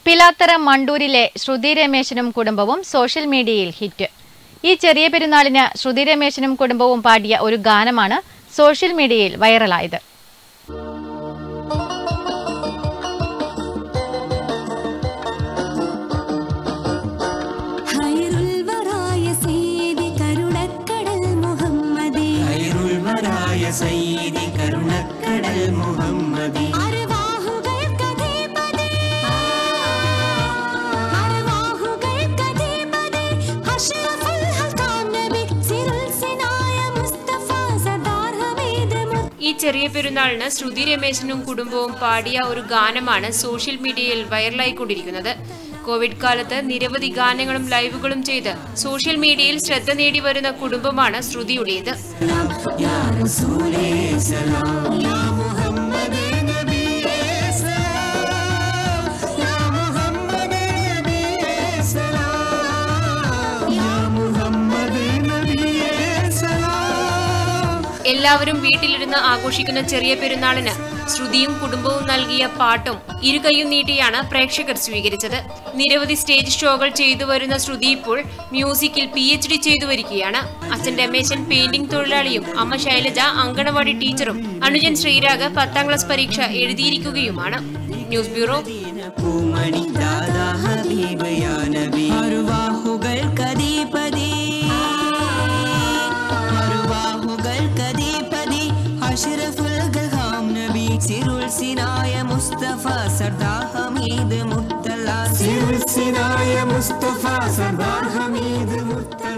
പിലാത്തറ മണ്ടൂരിലെ ശ്രുതി രമേശനും കുടുംബവും സോഷ്യൽ മീഡിയയിൽ ഹിറ്റ് ഈ ചെറിയ പെരുന്നാളിന് ശ്രുതി രമേശനും കുടുംബവും പാടിയ ഒരു ഗാനമാണ് സോഷ്യൽ മീഡിയയിൽ വൈറലായത് ഹൈറുൽ വറായ സീതി കരുണക്കടൽ മുഹമ്മദേ ഖൈറുൽവരായ സയ്യിദി കരുണക്കടൽ മുഹമ്മദി അർവാഹുകൾക്കധീപതേ അർവാഹുകൾക്കധീപതേ അഷ്റഫുൽ ഹൽഖാം നബി സിറുൽ സിനായ മുസ്തഫ സർദാർ ഹമീദ് മുത്ത് ഈ ചെറിയ പെരുന്നാളിന് ശ്രുതി രമേശനും കുടുംബവും പാടിയ ഒരു ഗാനമാണ് സോഷ്യൽ മീഡിയയിൽ വൈറലായിക്കൊണ്ടിരിക്കുന്നത് കോവിഡ് കാലത്ത് നിരവധി ഗാനങ്ങളും ലൈവുകളും ചെയ്ത് സോഷ്യൽ മീഡിയയിൽ ശ്രദ്ധ നേടി വരുന്ന കുടുംബമാണ് ശ്രുതിയുടേത് യാ റസൂലേ സലാം യാ മുഹമ്മദേ നബിയേ സലാം യാ മുഹമ്മദേ നബിയേ സലാം യാ മുഹമ്മദേ നബിയേ സലാം എല്ലാവരും വീട്ടിലിരുന്ന് ആഘോഷിക്കുന്ന ചെറിയ പെരുന്നാളിന് ശ്രുതിയും കുടുംബവും നൽകിയ പാട്ടും ഇരുകൈയും നീട്ടിയാണ് പ്രേക്ഷകർ സ്വീകരിച്ചത് നിരവധി സ്റ്റേജ് ഷോകൾ ചെയ്തു വരുന്ന ശ്രുതി ഇപ്പോൾ മ്യൂസിക്കിൽ പി എച്ച് ഡി ചെയ്തു വരികയാണ് അച്ഛൻ രമേശൻ പെയിന്റിംഗ് തൊഴിലാളിയും അമ്മ ശൈലജ അങ്കണവാടി ടീച്ചറും അനുജൻ ശ്രീരാഗ് പത്താം ക്ലാസ് പരീക്ഷ എഴുതിയിരിക്കുകയുമാണ് ന്യൂസ് ബ്യൂറോ പൂമണി ദാദാ ഹബീബ് യാ നബി അരുവാഹുകൾ കദീപതി അരുവാഹുകൾ കദീപതി അഷ്റഫുൽ ഗൽഹാം നബി സിറുൽ സിനായ മുസ്തഫ സർദാർ ഹമീദ് മുത്തല്ല സിറുൽ സിനായ മുസ്തഫ സർദാർ ഹമീദ് മുത്തല്ല